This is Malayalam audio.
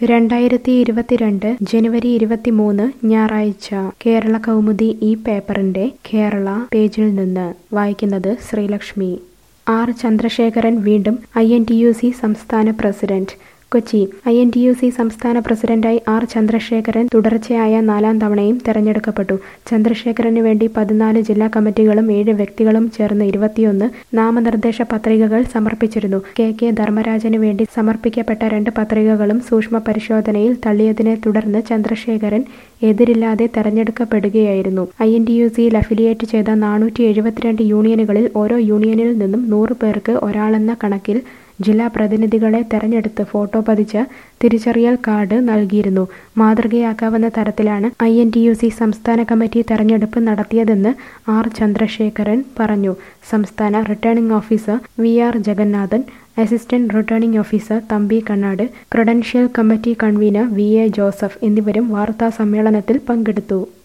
രണ്ടായിരത്തി ഇരുപത്തിരണ്ട് ജനുവരി ഇരുപത്തിമൂന്ന് ഞായറാഴ്ച കേരള കൗമുദി ഈ പേപ്പറിന്റെ കേരള പേജിൽ നിന്ന് വായിക്കുന്നത് ശ്രീലക്ഷ്മി ആർ ചന്ദ്രശേഖരൻ വീണ്ടും I N T U C സംസ്ഥാന president Kochi I N T U C സംസ്ഥാന പ്രസിഡന്റായി ആർ ചന്ദ്രശേഖരൻ തുടർച്ചയായ നാലാം തവണയും തെരഞ്ഞെടുക്കപ്പെട്ടു ചന്ദ്രശേഖരന് വേണ്ടി പതിനാല് ജില്ലാ കമ്മിറ്റികളും ഏഴ് വ്യക്തികളും ചേർന്ന് ഇരുപത്തിയൊന്ന് നാമനിർദ്ദേശ പത്രികകൾ സമർപ്പിച്ചിരുന്നു കെ കെ ധർമ്മരാജന് വേണ്ടി സമർപ്പിക്കപ്പെട്ട രണ്ട് പത്രികകളും സൂക്ഷ്മ പരിശോധനയിൽ തള്ളിയതിനെ തുടർന്ന് ചന്ദ്രശേഖരൻ എതിരില്ലാതെ തെരഞ്ഞെടുക്കപ്പെടുകയായിരുന്നു ഐ എൻ ടി യു സിയിൽ അഫിലിയേറ്റ് ചെയ്ത നാനൂറ്റി എഴുപത്തിരണ്ട് യൂണിയനുകളിൽ ഓരോ യൂണിയനിൽ നിന്നും നൂറ് പേർക്ക് ഒരാളെന്ന കണക്കിൽ ജില്ലാ പ്രതിനിധികളെ തെരഞ്ഞെടുത്ത് ഫോട്ടോ പതിച്ച തിരിച്ചറിയൽ കാർഡ് നൽകിയിരുന്നു മാതൃകയാക്കാവുന്ന തരത്തിലാണ് I N T U C സംസ്ഥാന കമ്മിറ്റി തെരഞ്ഞെടുപ്പ് നടത്തിയതെന്ന് ആർ ചന്ദ്രശേഖരൻ പറഞ്ഞു സംസ്ഥാന returning officer V R Jagannathan assistant returning officer Thampi Kannad prudential committee convener V A Joseph എന്നിവരും വാർത്താ സമ്മേളനത്തിൽ പങ്കെടുത്തു